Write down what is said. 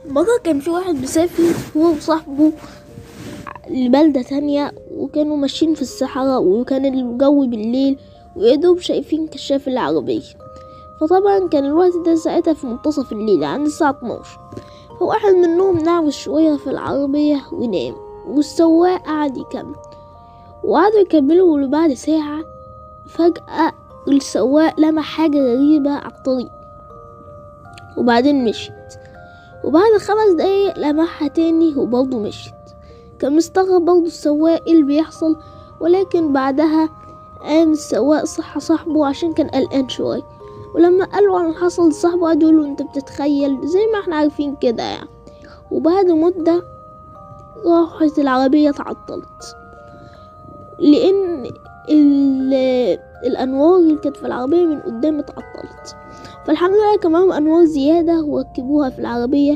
مرة كان في واحد مسافر هو وصاحبه لبلدة تانية وكانوا ماشيين في الصحراء وكان الجو بالليل ويدوب شايفين كشاف العربية فطبعا كان الوقت ده ساعتها في منتصف الليل عند الساعة 12 فواحد منهم نعم شوية في العربية ونام والسواق قعد يكمل وقعدوا يكملوا لبعد ساعة فجأة السواق لمح حاجة غريبة على الطريق وبعدين مشيت وبعد خمس دقايق لمحها تاني وبرضه مشيت كان مستغرب برضه السواق ايه اللي بيحصل ولكن بعدها قام السواق صح صاحبه عشان كان قلقان شوية ولما قالوا عن اللي حصل لصاحبه قعد يقوله انت بتتخيل زي ما احنا عارفين كده يعني وبعد مدة راحت العربية اتعطلت لأن ال- الأنوار اللي كانت في العربية من قدام اتعطلت فالحمد لله كان معاهم أنوار زيادة وركبوها في العربية